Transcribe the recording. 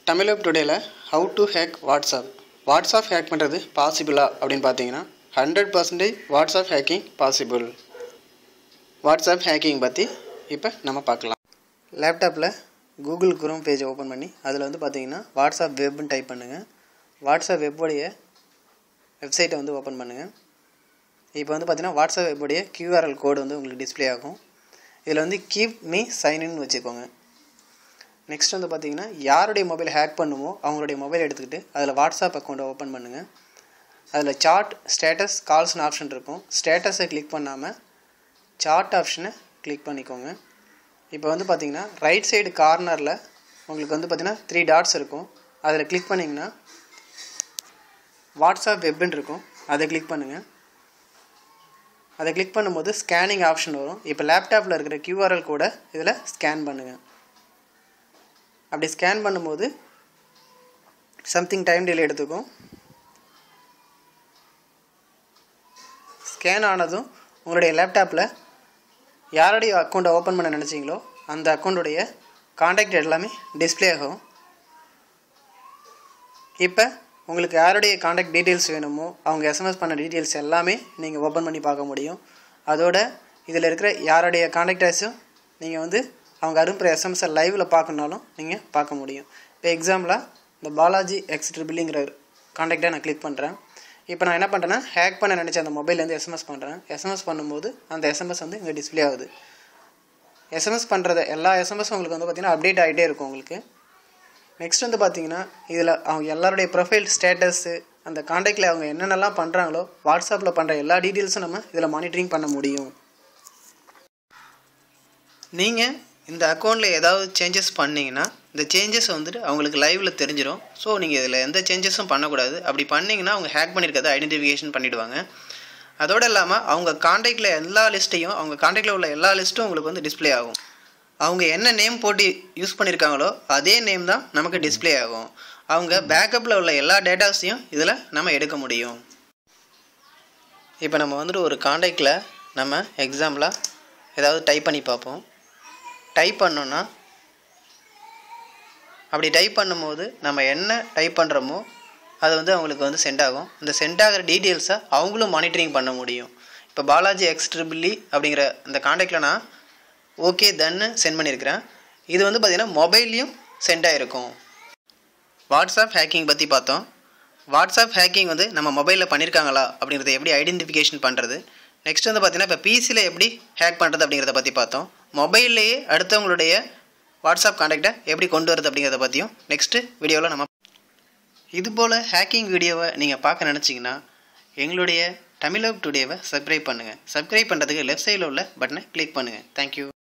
தமிழ் டுடேயில் how to hack WhatsApp WhatsApp hack பண்ணுறது பாசிபிளா அப்படின்னு பார்த்தீங்கன்னா hundred percentage WhatsApp hacking possible WhatsApp hacking பற்றி இப்போ நம்ம பார்க்கலாம் லேப்டாப்பில் கூகுள் குரோம் பேஜை ஓப்பன் பண்ணி அதில் வந்து பார்த்தீங்கன்னா வாட்ஸ்அப் வெப்னு டைப் பண்ணுங்கள் வாட்ஸ்அப் வெப்புடைய வெப்சைட்டை வந்து ஓப்பன் பண்ணுங்கள் இப்போ வந்து பார்த்தீங்கன்னா வாட்ஸ்அப் வெப்புடைய கியூஆர்எல் கோடு வந்து உங்களுக்கு டிஸ்ப்ளே ஆகும் இதில் வந்து கீப் மீ சைன்இன் வச்சுக்கோங்க நெக்ஸ்ட் வந்து பார்த்தீங்கன்னா யாருடைய மொபைல் ஹேக் பண்ணுமோ அவங்களுடைய மொபைல் எடுத்துக்கிட்டு அதில் வாட்ஸ்அப் அக்கௌண்ட்டை ஓப்பன் பண்ணுங்கள் அதில் சார்ட் ஸ்டேட்டஸ் கால்ஸ்னு ஆப்ஷன் இருக்கும் ஸ்டேட்டஸை கிளிக் பண்ணாமல் சார்ட் ஆப்ஷனை கிளிக் பண்ணிக்கோங்க இப்போ வந்து பார்த்தீங்கன்னா ரைட் சைடு கார்னரில் உங்களுக்கு வந்து பார்த்தீங்கன்னா த்ரீ டாட்ஸ் இருக்கும் அதில் கிளிக் பண்ணிங்கன்னா வாட்ஸ்அப் வெப்னு இருக்கும் அதை கிளிக் பண்ணுங்கள் அதை கிளிக் பண்ணும்போது ஸ்கேனிங் ஆப்ஷன் வரும் இப்போ லேப்டாப்பில் இருக்கிற கியூஆர்எல் கூட இதில் ஸ்கேன் பண்ணுங்கள் அப்படி ஸ்கேன் பண்ணும்போது சம்திங் டைம் டிலே எடுத்துக்கும் ஸ்கேன் ஆனதும் உங்களுடைய லேப்டாப்பில் யாருடைய அக்கௌண்ட்டை ஓப்பன் பண்ண நினச்சிங்களோ அந்த அக்கௌண்ட்டுடைய காண்டாக்ட் எல்லாமே டிஸ்ப்ளே ஆகும் இப்போ உங்களுக்கு யாருடைய காண்டாக்ட் டீட்டெயில்ஸ் வேணுமோ அவங்க எஸ்எம்எஸ் பண்ண டீட்டெயில்ஸ் எல்லாமே நீங்கள் ஓப்பன் பண்ணி பார்க்க முடியும் அதோட இதில் இருக்கிற யாருடைய காண்டாக்டர்ஸும் நீங்கள் வந்து அவங்க அனுப்புகிற எஸ்எம்எஸை லைவில் பார்க்கணுனாலும் நீங்கள் பார்க்க முடியும் இப்போ எக்ஸாம்பிளாக இந்த பாலாஜி எக்ஸ் ட்ரிபிள்ங்கிற காண்டாக்டை நான் கிளிக் பண்ணுறேன் இப்போ நான் என்ன பண்ணுறேன்னா ஹேக் பண்ண நினச்ச அந்த மொபைல்லேருந்து எஸ்எம்எஸ் பண்ணுறேன் எஸ்எம்எஸ் பண்ணும்போது அந்த எஸ்எம்எஸ் வந்து இங்கே டிஸ்ப்ளே ஆகுது எஸ்எம்எஸ் பண்ணுறது எல்லா எஸ்எம்எஸும் உங்களுக்கு வந்து பார்த்திங்கன்னா அப்டேட் ஆகிட்டே இருக்கும் உங்களுக்கு நெக்ஸ்ட் வந்து பார்த்தீங்கன்னா இதில் அவங்க எல்லாருடைய ப்ரொஃபைல் ஸ்டேட்டஸு அந்த காண்டாக்டில் அவங்க என்னென்னலாம் பண்ணுறாங்களோ வாட்ஸ்அப்பில் பண்ணுற எல்லா டீட்டெயில்ஸும் நம்ம இதில் மானிட்டரிங் பண்ண முடியும் நீங்கள் இந்த அக்கௌண்ட்டில் ஏதாவது சேஞ்சஸ் பண்ணிங்கன்னா இந்த சேஞ்சஸ் வந்துட்டு அவங்களுக்கு லைவில் தெரிஞ்சிடும் ஸோ நீங்கள் இதில் எந்த சேஞ்சஸும் பண்ணக்கூடாது அப்படி பண்ணிங்கன்னா அவங்க ஹேக் பண்ணியிருக்கதை ஐடென்டிஃபிகேஷன் பண்ணிவிடுவாங்க அதோடு இல்லாமல் அவங்க காண்டாக்டில் எல்லா லிஸ்ட்டையும் அவங்க காண்டாக்டில் உள்ள எல்லா லிஸ்ட்டும் உங்களுக்கு வந்து டிஸ்ப்ளே ஆகும் அவங்க என்ன நேம் போட்டு யூஸ் பண்ணியிருக்காங்களோ அதே நேம் தான் நமக்கு டிஸ்ப்ளே ஆகும் அவங்க பேக்கப்பில் உள்ள எல்லா டேட்டாஸையும் இதில் நம்ம எடுக்க முடியும் இப்போ நம்ம வந்துட்டு ஒரு காண்டாக்டில் நம்ம எக்ஸாம்பிளாக ஏதாவது டைப் பண்ணி பார்ப்போம் டைப் பண்ணோன்னா அப்படி டைப் பண்ணும்போது நம்ம என்ன டைப் பண்ணுறோமோ அது வந்து அவங்களுக்கு வந்து சென்ட் ஆகும் இந்த சென்ட் ஆகிற டீட்டெயில்ஸை அவங்களும் மானிட்டரிங் பண்ண முடியும் இப்போ பாலாஜி எக்ஸ் ட்ரிபிள்இ அப்படிங்கிற இந்த காண்டாக்டில் நான் ஓகே தன்னு சென்ட் பண்ணியிருக்கிறேன் இது வந்து பார்த்திங்கன்னா மொபைல்லையும் சென்ட் ஆகிருக்கும் வாட்ஸ்அப் ஹேக்கிங் பற்றி பார்த்தோம் வாட்ஸ்அப் ஹேக்கிங் வந்து நம்ம மொபைலில் பண்ணியிருக்காங்களா அப்படிங்கிறத எப்படி ஐடென்டிஃபிகேஷன் பண்ணுறது நெக்ஸ்ட் வந்து பார்த்திங்கன்னா இப்போ பிசியில் எப்படி ஹேக் பண்ணுறது அப்படிங்கிறத பற்றி பார்த்தோம் மொபைல்லையே அடுத்தவங்களுடைய வாட்ஸ்அப் காண்டாக்டை எப்படி கொண்டு வரது அப்படிங்கிறத பற்றியும் நெக்ஸ்ட்டு வீடியோவில் நம்ம இது போல் ஹேக்கிங் வீடியோவை நீங்கள் பார்க்க நினச்சிங்கன்னா எங்களுடைய தமிழ் டுடேவை சப்ஸ்கிரைப் பண்ணுங்கள் சப்ஸ்கிரைப் பண்ணுறதுக்கு லெஃப்ட் சைடில் உள்ள பட்டனை கிளிக் பண்ணுங்கள் தேங்க்யூ